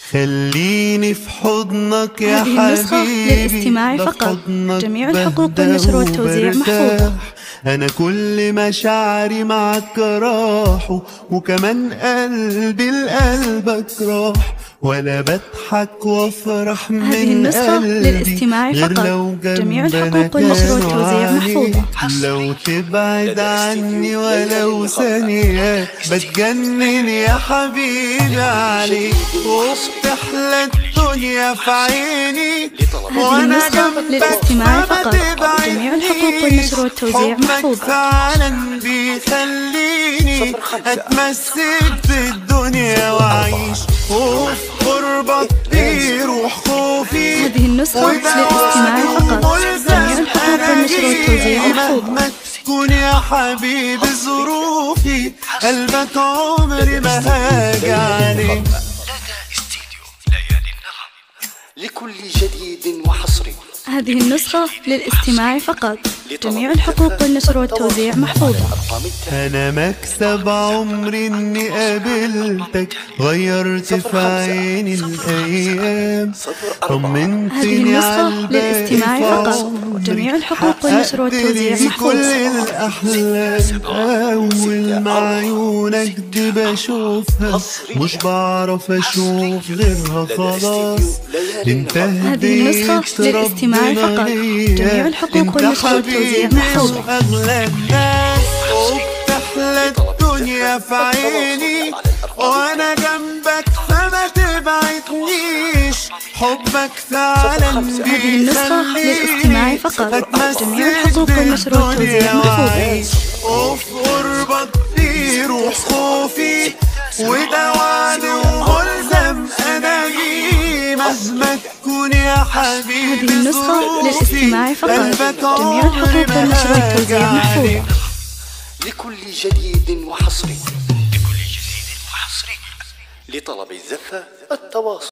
خليني في حضنك يا هذه النسخة حبيبي للاستماع ده في فقط. حضنك جميع الحقوق بهدى والنشر والتوزيع وبرتاح. محفوظة. أنا كل مشاعري معك راحوا وكمان قلبي لقلبك راح ولا بضحك وافرح من هذه النسخة قلبي للاستماع غير فقط. لو جميع جنبنا الحقوق والنشر كانوا والتوزيع عليك. محفوظة. لو تبعد عني ولو ثانية بتجنن يا حبيبي عليك وبتحلى الدنيا في عيني هذه النسخة للاستماع فقط. جميع الحقوق والنشر والتوزيع محفوظة. فعلا بيخليني اتمسك بالدنيا واعيش وفي قربك بيروح خوفي هذه النسخة للاستماع فقط. جميع الحقوق والنشر والتوزيع محفوظة. مهما تكون يا حبيبي ظروفي قلبك عمري ما هاجي عليك استديو ليالي النغم لكل جديد وحصري هذه النسخة للاستماع فقط جميع الحقوق والنشر والتوزيع محفوظة أرقام التالية انا مكسب عمري اني قابلتك غيرت في عيني الايام هذه طمنتني النسخة على للاستماع فقط. جميع الحقوق والنشر والتوزيع كل محفوظة الاحلام اول ما عيونك دي بشوفها مش بعرف اشوف غيرها خلاص انت هذه النسخة هديت للاستماع ربنا فقط. ليا. جميع الحقوق انت والنشر والتوزيع حبيبي محفوظة. واغلى الناس وبتحلى الدنيا في عيني وانا جنبك فما تبعدنيش حبك فعلا هذه النسخة للاستماع فقط. جميع الحقوق والنشر والتوزيع محفوظة. وفي قربك بيروح خوفي وده وعد وملزم انا بيه مهما تكون يا حبيبي هذه النسخة ظروفي، للاستماع فقط. قلبك جميع عمري الحقوق ما والنشر والتوزيع هاجي محفوظة. عليك. لكل جديد وحصري لكل جديد وحصري لطلب الزفة التواصل